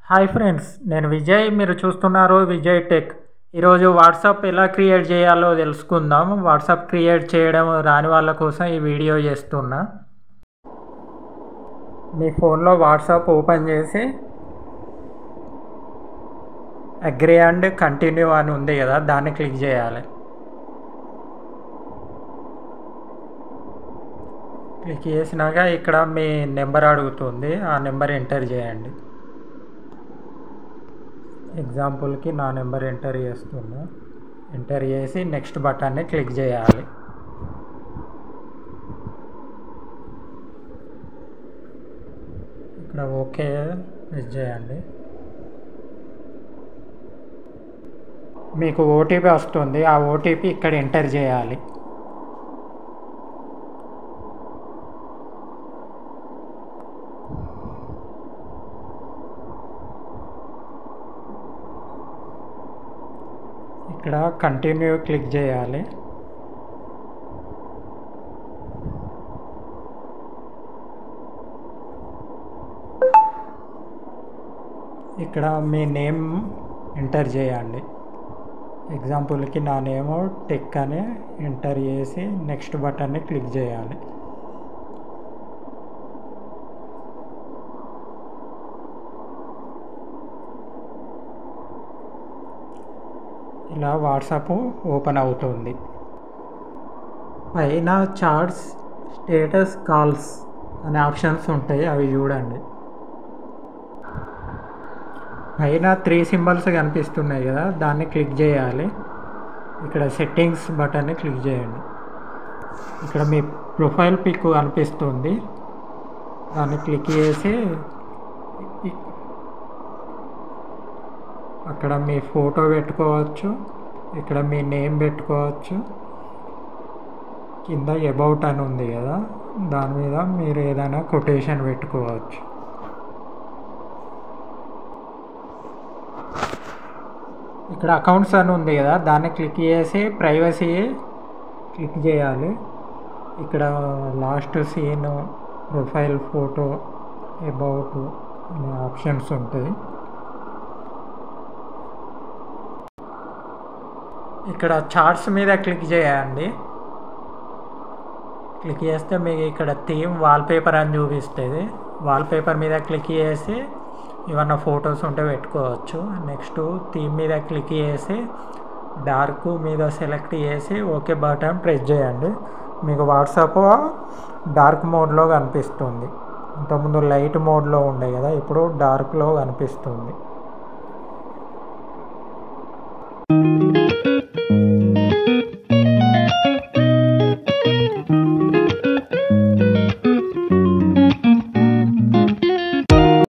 hi friends నేను విజయ్ మీరు చూస్తున్నారు విజయ్ టెక్ ఈరోజు వాట్సాప్ ఎలా క్రియేట్ చేయాలో తెలుసుకుందాం వాట్సాప్ క్రియేట్ చేయడం రాని వాళ్ళ కోసం ఈ వీడియో చేస్తున్నా మీ ఫోన్లో వాట్సాప్ ఓపెన్ చేసి అగ్రి అండ్ కంటిన్యూ అని ఉంది కదా దాన్ని క్లిక్ చేయాలి క్లిక్ చేసినాక ఇక్కడ మీ నెంబర్ అడుగుతుంది ఆ నెంబర్ ఎంటర్ చేయండి ఎగ్జాంపుల్కి నా నెంబర్ ఎంటర్ చేస్తున్నా ఎంటర్ చేసి నెక్స్ట్ బటన్ని క్లిక్ చేయాలి ఇక్కడ ఓకే ప్రెస్ చేయండి మీకు ఓటీపీ వస్తుంది ఆ ఓటీపీ ఇక్కడ ఎంటర్ చేయాలి ఇక్కడ కంటిన్యూ క్లిక్ చేయాలి ఇక్కడ మీ నేమ్ ఎంటర్ చేయండి ఎగ్జాంపుల్కి నా నేమ్ టెక్ అని ఎంటర్ చేసి నెక్స్ట్ బటన్ని క్లిక్ చేయాలి ఇలా వాట్సాప్ ఓపెన్ అవుతుంది పైన చార్ట్స్ స్టేటస్ కాల్స్ అనే ఆప్షన్స్ ఉంటాయి అవి చూడండి పైన త్రీ సింబల్స్ కనిపిస్తున్నాయి కదా దాన్ని క్లిక్ చేయాలి ఇక్కడ సెట్టింగ్స్ బటన్ని క్లిక్ చేయండి ఇక్కడ మీ ప్రొఫైల్ పిక్ కనిపిస్తుంది దాన్ని క్లిక్ చేసి అక్కడ మీ ఫోటో పెట్టుకోవచ్చు ఇక్కడ మీ నేమ్ పెట్టుకోవచ్చు కింద అబౌట్ అని ఉంది కదా దాని మీద మీరు ఏదైనా కొటేషన్ పెట్టుకోవచ్చు ఇక్కడ అకౌంట్స్ అని ఉంది కదా దాన్ని క్లిక్ చేసి ప్రైవసీ క్లిక్ చేయాలి ఇక్కడ last seen profile photo about అనే ఆప్షన్స్ ఉంటాయి ఇక్కడ చార్ట్స్ మీద క్లిక్ చేయండి క్లిక్ చేస్తే మీకు ఇక్కడ థీమ్ వాల్పేపర్ అని చూపిస్తుంది వాల్పేపర్ మీద క్లిక్ చేసి ఏమన్నా ఫొటోస్ ఉంటే పెట్టుకోవచ్చు నెక్స్ట్ థీమ్ మీద క్లిక్ చేసి డార్క్ మీద సెలెక్ట్ చేసి ఓకే బటన్ ప్రెస్ చేయండి మీకు వాట్సాప్ డార్క్ మోడ్లో కనిపిస్తుంది ఇంతకుముందు లైట్ మోడ్లో ఉండే కదా ఇప్పుడు డార్క్లో కనిపిస్తుంది